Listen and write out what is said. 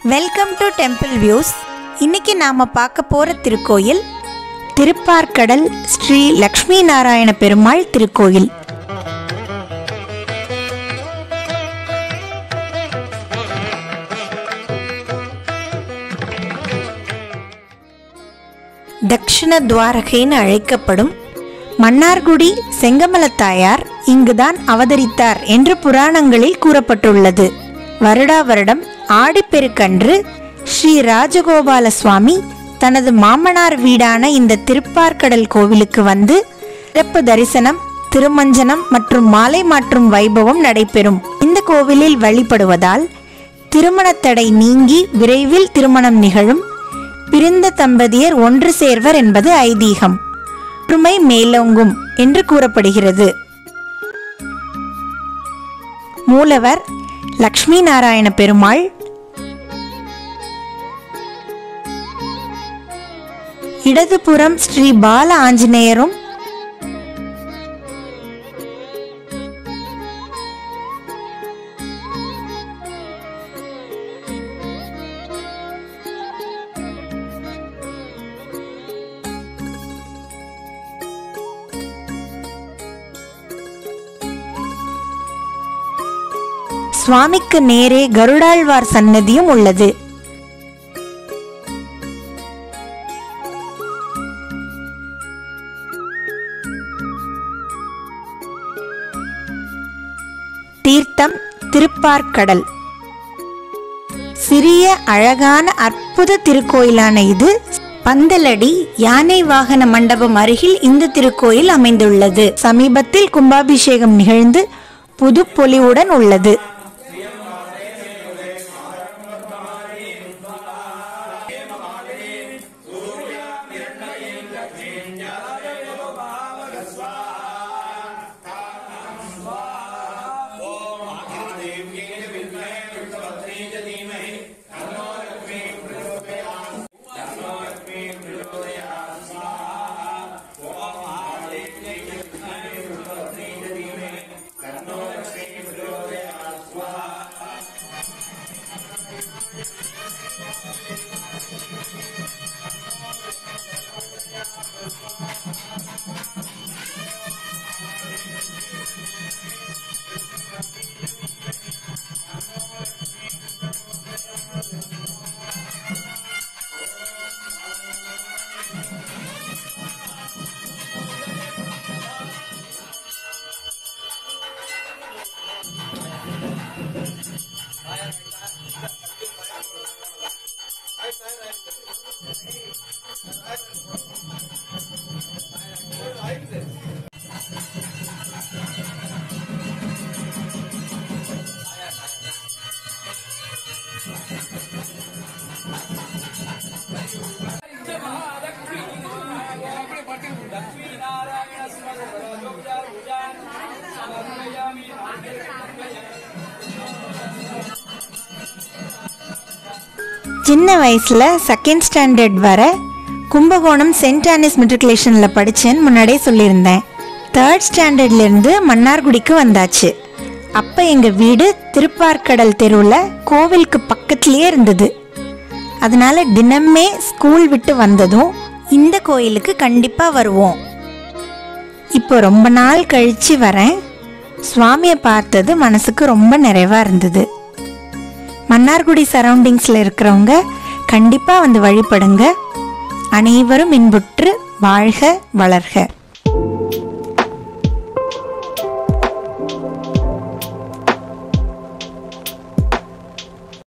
welcome to temple views இன்னைக்கு நாம பார்க்க போற திருக்கோயில் திருப்பார்க்கடல் ஸ்ரீ லக்ஷ்மி நாராயண பெருமாள் திருக்கோயில் தக்ஷண துவாரகைன்னு அழைக்கப்படும் மன்னார்குடி செங்கமலத்தாயார் இங்குதான் அவதரித்தார் என்று புராணங்களில் கூறப்பட்டுள்ளது வருடா வருடம் ஆடிப்பெருக்கன்று ஸ்ரீ ராஜகோபால சுவாமி தனது மாமனார் வீடான இந்த திருப்பார்க்கடல் கோவிலுக்கு வந்து சிறப்பு தரிசனம் திருமஞ்சனம் மற்றும் மாலை மாற்றும் வைபவம் நடைபெறும் இந்த கோவிலில் வழிபடுவதால் திருமணத் தடை நீங்கி விரைவில் திருமணம் நிகழும் பிரிந்த தம்பதியர் ஒன்று சேர்வர் என்பது ஐதீகம் ஒற்றுமை மேலோங்கும் என்று கூறப்படுகிறது மூலவர் லக்ஷ்மி நாராயண பெருமாள் இடதுபுறம் ஸ்ரீ பால ஆஞ்சநேயரும் சுவாமிக்கு நேரே கருடாழ்வார் சன்னதியும் உள்ளது தீர்த்தம் திருப்பார்க்கடல் சிறிய அழகான அற்புத திருக்கோயிலான இது பந்தலடி யானை வாகன மண்டபம் அருகில் இந்த திருக்கோயில் அமைந்துள்ளது சமீபத்தில் கும்பாபிஷேகம் நிகழ்ந்து புது பொலிவுடன் உள்ளது சின்ன வயசுல செகண்ட் ஸ்டாண்டர்ட் வர கும்பகோணம் சென்ட் ஆனிஸ் மெட்ரிகுலேஷனில் படித்தேன்னு முன்னாடியே சொல்லியிருந்தேன் தேர்ட் ஸ்டாண்டர்ட்லேருந்து மன்னார்குடிக்கு வந்தாச்சு அப்போ எங்கள் வீடு திருப்பார்க்கடல் தெருவில் கோவிலுக்கு பக்கத்துலேயே இருந்தது அதனால தினமே ஸ்கூல் விட்டு வந்ததும் இந்த கோயிலுக்கு கண்டிப்பாக வருவோம் இப்போ ரொம்ப நாள் கழிச்சு வரேன் சுவாமியை பார்த்தது மனசுக்கு ரொம்ப நிறைவாக இருந்தது மன்னார்குடி சரௌண்டிங்ஸில் இருக்கிறவங்க கண்டிப்பாக வந்து வழிபடுங்க அனைவரும் இன்புற்று வாழ்க வளர்க